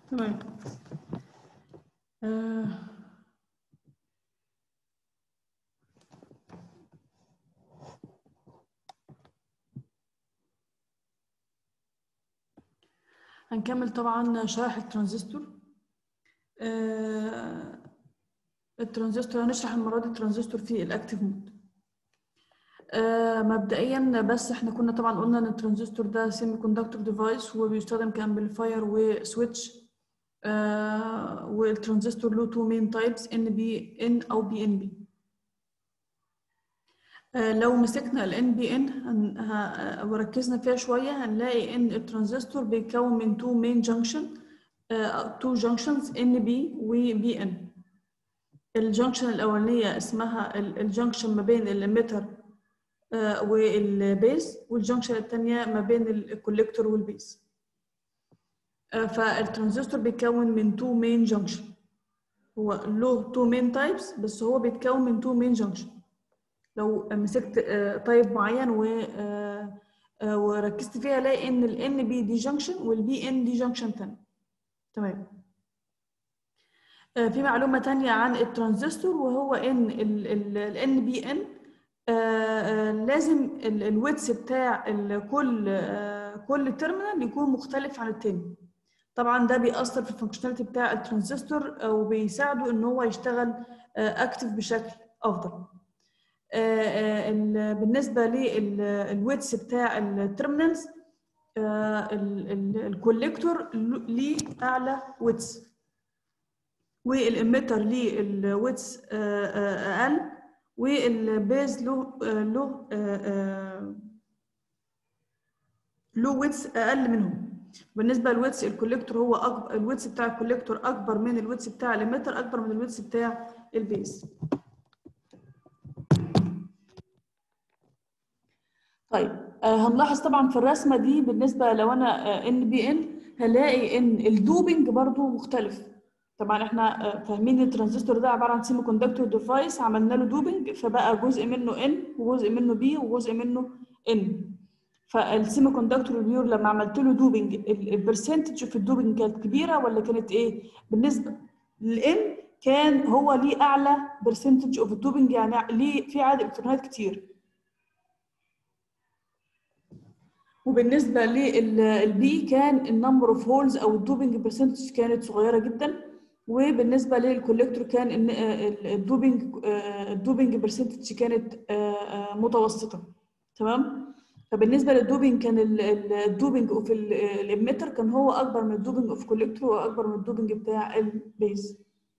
تمام آه. هنكمل طبعا شرح الترانزستور آه. الترانزستور هنشرح المرة دي الترانزستور في الاكتيف مود آه مبدئيا بس احنا كنا طبعا قلنا ان الترانزستور ده سيمي كوندكتور ديفايس وبيستخدم كامبليفاير وسويتش آه والترانزستور له تو مين تايبس ان بي ان او بي ان بي آه لو مسكنا ال ان بي ان وركزنا فيها شويه هنلاقي ان الترانزستور بيتكون من تو مين جانكشن تو جانكشنز ان بي وبي ان الجانكشن الاولانيه اسمها الجانكشن ما بين الاميتر والبيز والجنكشن الثانيه ما بين الكوليكتور والبيز فالترانزستور بيتكون من تو مين جنكشن هو له تو مين تايبس بس هو بيتكون من تو مين جنكشن لو مسكت تايب معين و وركزت فيها الاقي ان الان بي دي جنكشن والبي ان دي جنكشن ثاني تمام في معلومه ثانيه عن الترانزستور وهو ان الان بي ان آه لازم الويتس بتاع كل آه كل تيرمينال يكون مختلف عن التاني طبعا ده بيأثر في الفانكشناليتي بتاع الترانزستور وبيساعده ان هو يشتغل اكتف بشكل افضل آه بالنسبه للويتس بتاع التيرمينالز الكوليكتور ليه اعلى ويتس والاميتر ليه الويتس اقل والبيز له له له ويتس اقل منهم بالنسبه للويتس الكوليكتور هو اكبر الويتس بتاع الكوليكتور اكبر من الويتس بتاع الاميتر اكبر من الويتس بتاع البيز طيب آه هنلاحظ طبعا في الرسمه دي بالنسبه لو انا ان بي ان هلاقي ان الدوبنج برضو مختلف طبعا احنا فاهمين الترانزستور ده عباره عن سيمي كوندكتور ديفايس عملنا له دوبنج فبقى جزء منه ان وجزء منه بي وجزء منه ان فالسيمي كوندكتور البيور لما عملت له دوبنج البرسنتج في الدوبنج كانت كبيره ولا كانت ايه؟ بالنسبه للان كان هو ليه اعلى برسنتج اوف الدوبنج يعني ليه في عدد الكترونات كتير وبالنسبه للبي كان النمبر اوف هولز او الدوبنج برسنتج كانت صغيره جدا وبالنسبه للكوليكتور كان الدوبنج الدوبنج برسنتج كانت متوسطه تمام فبالنسبه للدوبنج كان الدوبنج اوف الاميتر كان هو اكبر من الدوبنج اوف كوليكتور واكبر من الدوبنج بتاع البيز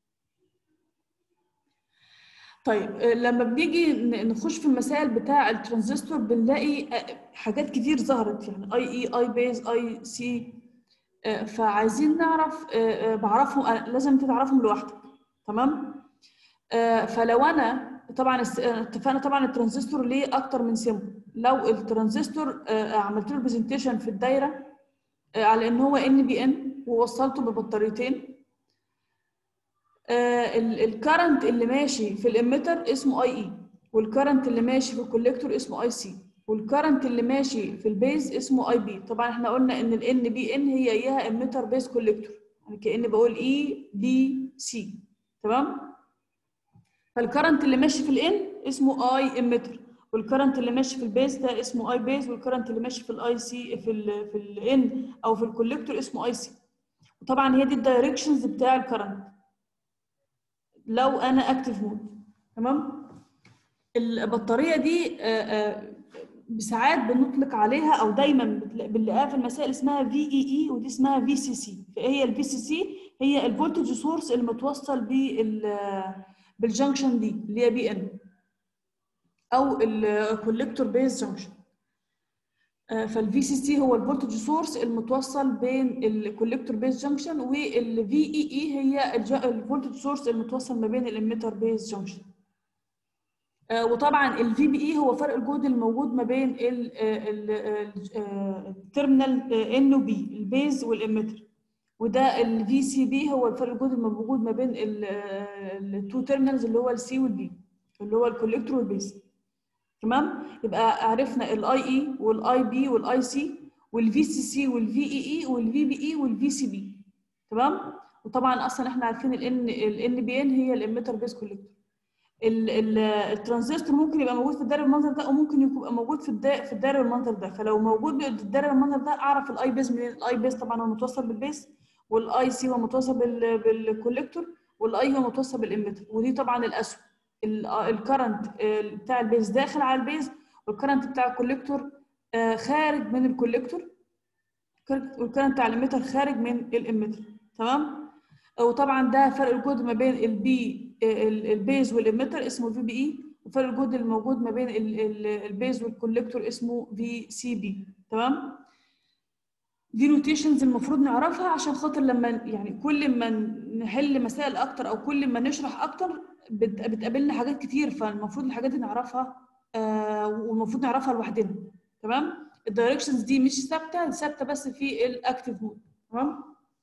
طيب لما بنيجي نخش في المسائل بتاع الترانزستور بنلاقي حاجات كتير ظهرت يعني اي اي اي بيز اي سي فعايزين نعرف بعرفهم لازم انت تعرفهم لوحدك تمام فلو انا طبعا اتفقنا طبعا الترانزستور ليه اكتر من سيمبل لو الترانزستور عملت له برزنتيشن في الدايره على ان هو ان بي ان ووصلته ببطاريتين الكرنت اللي ماشي في الاميتر اسمه اي اي والكرنت اللي ماشي في الكوليكتور اسمه اي سي والكرنت اللي ماشي في البيز اسمه اي بي طبعا احنا قلنا ان الان بي ان هي اياها اميتر بيز كوليكتور يعني كاني بقول اي بي سي تمام فالكرنت اللي ماشي في الان اسمه اي اميتر والكرنت اللي ماشي في البيز ده اسمه اي بيز والكرنت اللي ماشي في الاي سي في ال في الان او في الكوليكتور اسمه اي سي وطبعا هي دي الدايركشنز بتاع الكرنت لو انا اكتف مود تمام البطاريه دي ساعات بنطلق عليها او دايما بنلاقيها في المسائل اسمها في اي اي ودي اسمها في سي سي فهي الفي سي سي هي الفولتج سورس المتوصل بال بالجنكشن دي اللي هي بي ان او الكوليكتور بيز جنكشن فالفي سي سي هو الفولتج سورس المتوصل بين الكوليكتور بيز جنكشن والفي اي اي هي الفولتج سورس المتوصل ما بين الاميتر بيز جنكشن وطبعا الفي بي اي هو فرق الجهد الموجود ما بين التيرمينال ان وبي البيز والاميتر وده الفي سي بي هو الفرق الجهد الموجود ما بين التو تيرمينالز اللي هو السي والبي اللي هو الكوليكتور والبيز تمام يبقى عرفنا الاي اي والاي بي والاي سي والفي سي سي والفي اي اي والفي بي اي والفي سي بي تمام وطبعا اصلا احنا عارفين الان الان بي ان هي الاميتر بيز كوليكتور الترانزستور ممكن يبقى موجود في الدايره بالمنظر ده وممكن يبقى موجود في الدايره في الدايره بالمنظر ده فلو موجود في الدايره بالمنظر ده اعرف الاي بيز من الاي بيز طبعا هو متوصل بالبيز والاي سي هو متوصل بالكوليكتور والاي هو متوصل بالاميتر ودي طبعا الاسهم الكرنت بتاع البيز داخل على البيز والكرنت بتاع الكوليكتور خارج من الكوليكتور والكرنت بتاع الاميتر خارج من الاميتر تمام وطبعا ده فرق الجهد ما بين البي البيز والاميتر اسمه في بي اي وفرق الجهد الموجود ما بين البيز والكوليكتور اسمه في سي بي تمام دي نوتيشنز المفروض نعرفها عشان خاطر لما يعني كل ما نحل مسائل اكتر او كل ما نشرح اكتر بتقابلنا حاجات كتير فالمفروض الحاجات دي نعرفها آه والمفروض نعرفها لوحدنا تمام الدايركشنز دي مش ثابته ثابته بس في الاكتيف مود تمام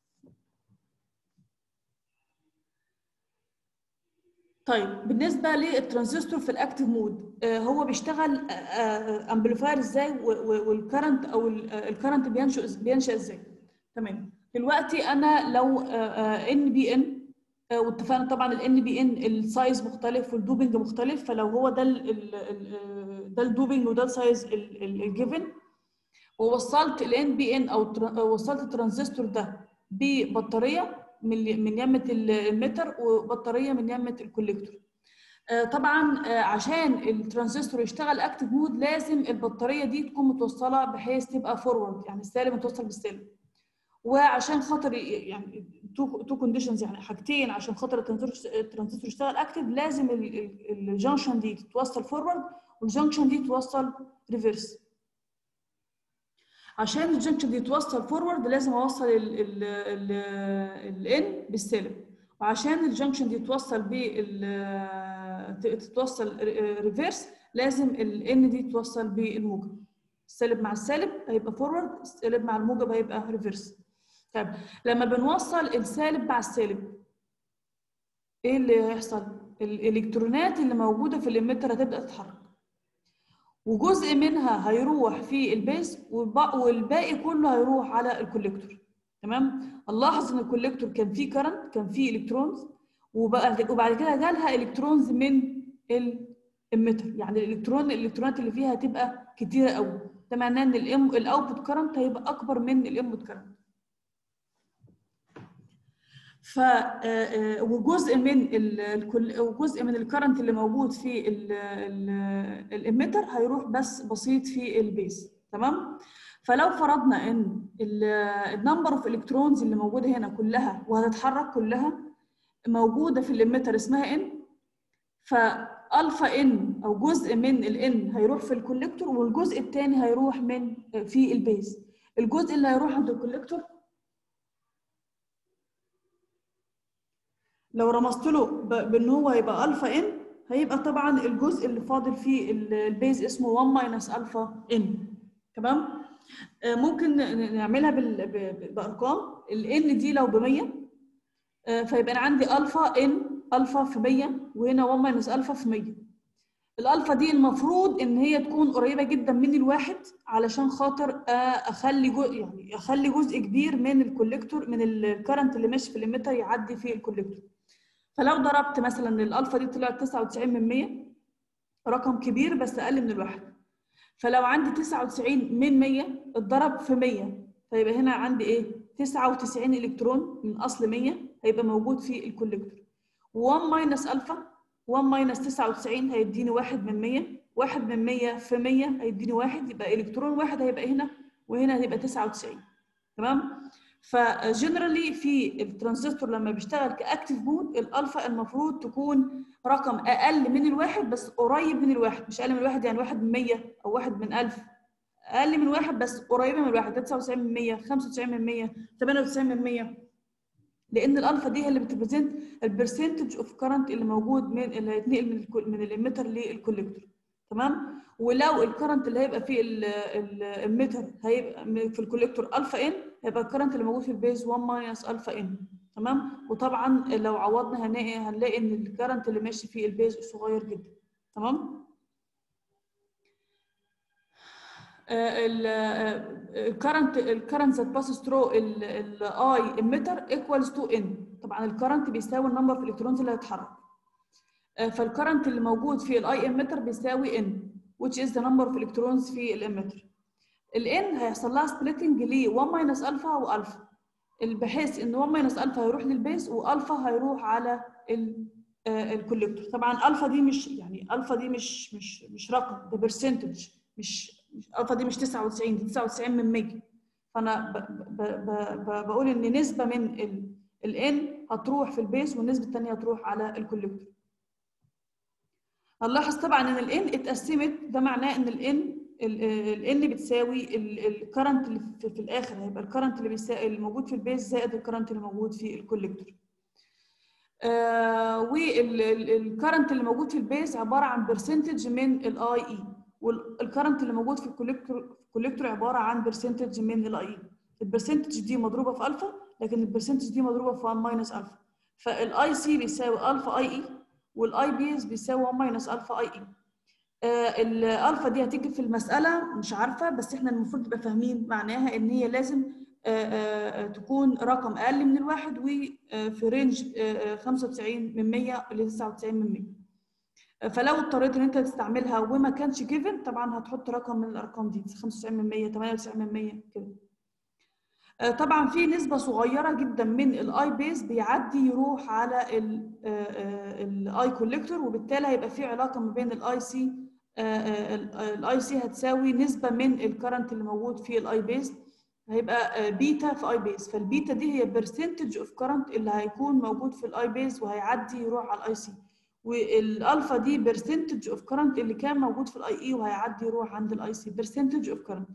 طيب بالنسبه للترانزستور في الاكتيف مود آه هو بيشتغل امبليفاير ازاي والكرنت او الكرنت بينشا بينشا ازاي تمام دلوقتي انا لو ان بي ان واتفقنا طبعا الان بي ان السايز مختلف والدوبنج مختلف فلو هو ده ال ال ده الدوبنج وده السايز الجيفن ووصلت الان بي ان او وصلت الترانزستور ده ببطاريه من من يمه المتر وبطاريه من يمه الكوليكتور طبعا عشان الترانزستور يشتغل اكتف مود لازم البطاريه دي تكون متوصله بحيث تبقى فورورد يعني السالب متوصل بالسالب وعشان خاطر يعني تو كونديشنز يعني حاجتين عشان خاطر الترانزستور يشتغل اكتف لازم الجنكشن دي تتوصل فورورد والجنكشن دي توصل ريفرس عشان الجنكشن دي توصل فورورد لازم اوصل الان بالسالب وعشان الجنكشن دي توصل بال تتوصل ريفرس لازم الان دي توصل بالموجب السالب مع السالب هيبقى فورورد السالب مع الموجب هيبقى ريفرس طيب لما بنوصل السالب مع السالب ايه اللي هيحصل الالكترونات اللي موجوده في الاميتر هتبدا تتحرك وجزء منها هيروح في البيز والباقي كله هيروح على الكوليكتور تمام نلاحظ ان الكوليكتور كان فيه كرنت كان فيه الكترونز وبقى وبعد كده جالها الكترونز من الاميتر يعني الالكترون الالكترونات اللي فيها هتبقى كتيره قوي ده معناه ان الام الاوتبوت كرنت هيبقى اكبر من الانبوت كرنت ف وجزء من ال وجزء من الكرنت اللي موجود في الاميتر هيروح بس بسيط في البيز تمام فلو فرضنا ان النمبر اوف الكترونز اللي موجوده هنا كلها وهتتحرك كلها موجوده في الاميتر اسمها ان فالفا ان او جزء من الان هيروح في الكوليكتور والجزء الثاني هيروح من في البيز الجزء اللي هيروح عند الكوليكتور لو رمزت له بان هو هيبقى الفا ان هيبقى طبعا الجزء اللي فاضل في البيز اسمه 1 ماينس الفا ان تمام ممكن نعملها بارقام الان دي لو ب 100 فيبقى انا عندي الفا ان الفا في 100 وهنا 1 ماينس الفا في 100 الالفا دي المفروض ان هي تكون قريبه جدا من الواحد علشان خاطر اخلي جزء يعني اخلي جزء كبير من الكوليكتور من الكرنت اللي ماشي في الاميتر يعدي في الكوليكتور فلو ضربت مثلا الالفا دي طلعت 99 من 100 رقم كبير بس اقل من الواحد فلو عندي 99 من 100 اتضرب في 100 فيبقى هنا عندي ايه 99 الكترون من اصل 100 هيبقى موجود في الكوليكتور 1 ماينس الفا 1 ماينس 99 هيديني 1 من 100 1 من 100 في 100 هيديني 1 يبقى الكترون واحد هيبقى هنا وهنا هيبقى 99 تمام فجنرالي في الترانزستور لما بيشتغل كاكتيف مود الالفا المفروض تكون رقم اقل من الواحد بس قريب من الواحد مش اقل من الواحد يعني واحد من 100 او واحد من 1000 اقل من واحد بس قريبه من الواحد 99 من 100 95 من 100 98 من 100 لان الالفا دي هي اللي بتريبريزنت البرسنتج اوف كرنت اللي موجود من اللي هيتنقل من من الاميتر للكوليكتور تمام ولو الكرنت اللي هيبقى في الاميتر هيبقى في الكوليكتور الفا ان هيبقى الكرنت اللي موجود في البيز 1 ماينس الفا ان تمام وطبعا لو عوضنا هنلاقي هنلاقي ان الكرنت اللي ماشي في البيز صغير جدا تمام الكرنت الكرنت ذات باسز ثرو الاي اميتر ايكوالز تو ان طبعا الكرنت بيساوي النمبر في الالكترونز اللي هتتحرك فالكرنت اللي موجود في الاي اميتر بيساوي ان which is the number of electrons في الاميتر الان هيحصل لها سبليتنج ل 1 ماينس الفا والفا بحيث ان 1 ماينس الفا هيروح للبيس والفا هيروح على الكوليكتور طبعا الفا دي مش يعني الفا دي مش مش مش رقم ده برسنتج مش الفا دي مش 99 دي 99 من 100 فانا ب ب ب ب بقول ان نسبه من الان هتروح في البيس والنسبه الثانيه هتروح على الكوليكتور هنلاحظ طبعا ان الان اتقسمت ده معناه ان الان الان بتساوي الكرنت اللي في, في الاخر هيبقى الكرنت اللي بيساوي الموجود في البيس زائد الكرنت اللي موجود في الكوليكتور آه والكرنت اللي موجود في البيس عباره عن برسنتج من الاي اي والكرنت اللي موجود في الكوليكتور الكوليكتور عباره عن برسنتج من الاي اي البرسنتج دي مضروبه في الفا لكن البرسنتج دي مضروبه في 1 ماينس الفا فالاي سي بيساوي الفا اي اي والاي بيز بيساوي 1 ماينس الفا اي اي آه الالفا دي هتيجي في المساله مش عارفه بس احنا المفروض نبقى فاهمين معناها ان هي لازم آه آه تكون رقم اقل من الواحد وفي رينج 95 من 100 ل 99 من 100 فلو اضطريت ان انت تستعملها وما كانش جيفن طبعا هتحط رقم من الارقام دي 95 من 100 98 من 100 كده طبعا في نسبه صغيره جدا من الاي بيز بيعدي يروح على الاي كوليكتور وبالتالي هيبقى في علاقه ما بين الاي سي الاي سي هتساوي نسبه من الكرنت اللي موجود في الاي بيز هيبقى بيتا في اي بيز فالبيتا دي هي برسنتج اوف كرنت اللي هيكون موجود في الاي بيز وهيعدي يروح على الاي سي والالفا دي برسنتج اوف كرنت اللي كان موجود في الاي اي وهيعدي يروح عند الاي سي برسنتج اوف كرنت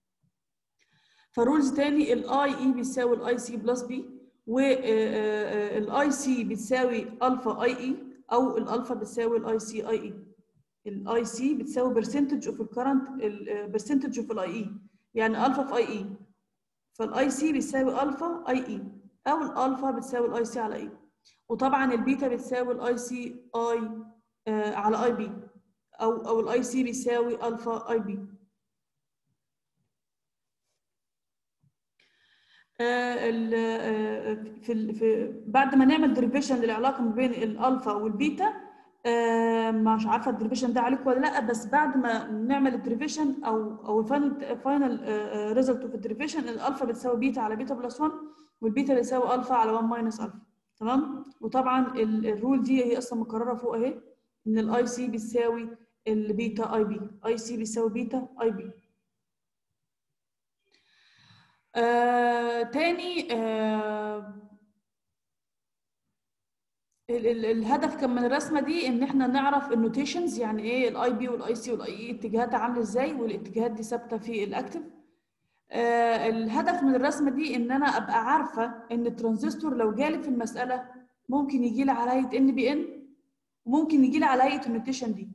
فرولز تاني الاي اي بيساوي الاي سي بلس بي والاي سي بتساوي الفا اي اي او الالفا بتساوي الاي سي اي اي الاي سي بتساوي برسنتج اوف الكرنت برسنتج اوف الاي اي يعني الفا في اي اي فالاي سي بيساوي الفا اي اي او الالفا بتساوي الاي سي على اي وطبعا البيتا بتساوي الاي سي اي على اي بي او او الاي سي بيساوي الفا اي بي في في بعد ما نعمل دريفيشن للعلاقه ما بين الالفا والبيتا مش عارفه الدريفيشن ده عليك ولا لا بس بعد ما نعمل الدريفيشن او او الفاينل فاينل ريزلت اوف الدريفيشن الالفا بتساوي بيتا على بيتا بلس 1 والبيتا بتساوي الفا على 1 ماينس الفا تمام وطبعا الرول دي هي اصلا مكرره فوق اهي ان الاي سي بتساوي البيتا اي بي اي سي بيساوي بيتا اي بي آه، تاني آه، ال ال الهدف كان من الرسمه دي ان احنا نعرف النوتيشنز يعني ايه الاي بي والاي سي والاي اي اتجاهاتها عامله ازاي والاتجاهات دي ثابته في الاكتف آه، الهدف من الرسمه دي ان انا ابقى عارفه ان الترانزستور لو جالي في المساله ممكن يجي لي على هيئه ان بي ان وممكن يجي لي على هيئه النوتيشن دي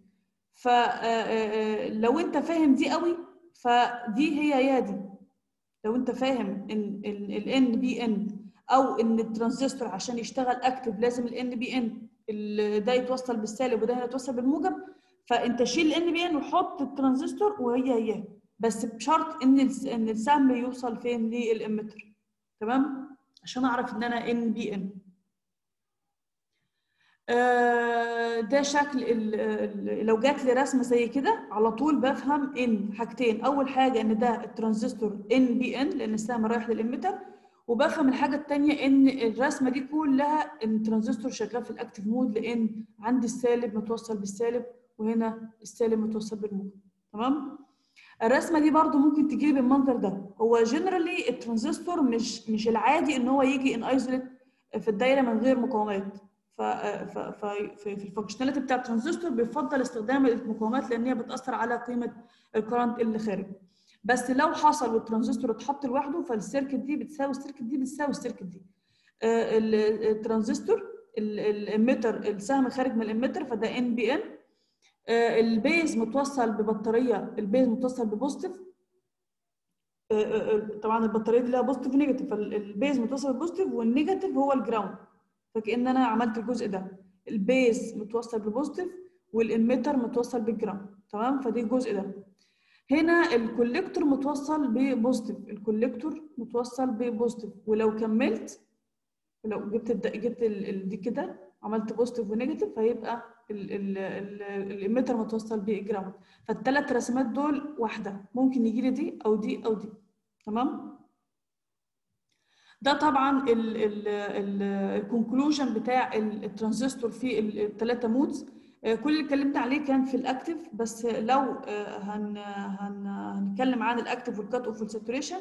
فلو انت فاهم دي قوي فدي هي هي دي لو انت فاهم ان الان بي ان او ان الترانزستور عشان يشتغل اكتف لازم الان بي ان ده يتوصل بالسالب وده يتوصل بالموجب فانت شيل الان بي ان وحط الترانزستور وهي هي بس بشرط ان ان السهم يوصل فين للامتر تمام عشان اعرف ان انا ان بي ان ده شكل لو جات لي رسمه زي كده على طول بفهم ان حاجتين اول حاجه ان ده الترانزستور ان بي ان لان السهم رايح للاميتر وبفهم الحاجه الثانيه ان الرسمه دي كلها ان الترانزستور شغال في الاكتف مود لان عندي السالب متوصل بالسالب وهنا السالب متوصل بالموجب تمام الرسمه دي برضو ممكن تجي لي بالمنظر ده هو جنرالي الترانزستور مش مش العادي ان هو يجي ان ايزوليت في الدايره من غير مقاومات ف في الفانكشناليتي بتاع الترانزستور بيفضل استخدام المقاومات لان هي بتاثر على قيمه الكرنت اللي خارج بس لو حصل والترانزستور اتحط لوحده فالسيركت دي بتساوي السيركت دي بتساوي السيركت دي الترانزستور الاميتر السهم خارج من الاميتر فده ان بي ان البيز متوصل ببطاريه البيز متوصل ببوزيتيف طبعا البطاريه دي لها بوزيتيف ونيجاتيف فالبيز متوصل ببوزيتيف والنيجاتيف هو الجراوند فكأن انا عملت الجزء ده البيز متوصل بالبوزيتيف والاميتر متوصل بالجراوند تمام فدي الجزء ده هنا الكوليكتور متوصل ببوزيتيف الكوليكتور متوصل ببوزيتيف ولو كملت لو جبت الد... جبت ال... ال... دي كده عملت بوزيتيف ونيجاتيف هيبقى الاميتر متوصل بجراوند فالثلاث رسمات دول واحده ممكن يجي لي دي او دي او دي تمام ده طبعا الكونكلوجن بتاع الترانزستور في الثلاثه مودز كل اللي اتكلمت عليه كان في الاكتف بس لو هن هن هنتكلم عن الاكتف والكات اوف والساتوريشن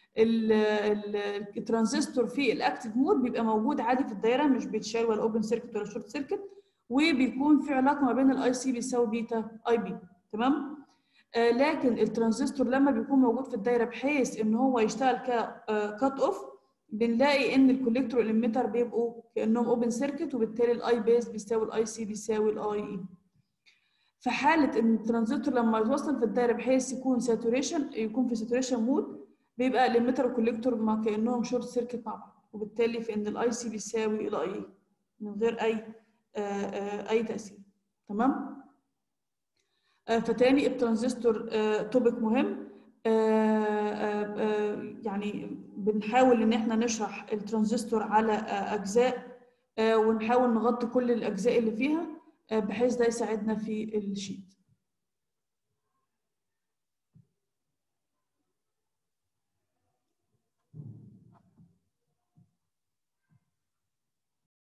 الترانزستور في الاكتف مود بيبقى موجود عادي في الدايره مش بيتشال ولا اوبن سيركت ولا شورت سيركت وبيكون في علاقه ما بين الاي سي بيساوي بيتا اي بي تمام آه لكن الترانزستور لما بيكون موجود في الدايره بحيث ان هو يشتغل كات اوف بنلاقي ان الكوليكتور والاميتر بيبقوا كانهم اوبن سيركت وبالتالي الاي بيز بيساوي الاي سي بيساوي الاي اي في حاله ان الترانزستور لما يتوصل في الدايره بحيث يكون ساتوريشن يكون في ساتوريشن مود بيبقى الاميتر والكوليكتور ما كانهم شورت سيركت مع بعض وبالتالي في ان الاي سي بيساوي الاي اي من غير اي آآ آآ اي تاثير تمام فتاني الترانزستور توبيك مهم يعني بنحاول ان احنا نشرح الترانزستور على اجزاء ونحاول نغطي كل الاجزاء اللي فيها بحيث ده يساعدنا في الشيت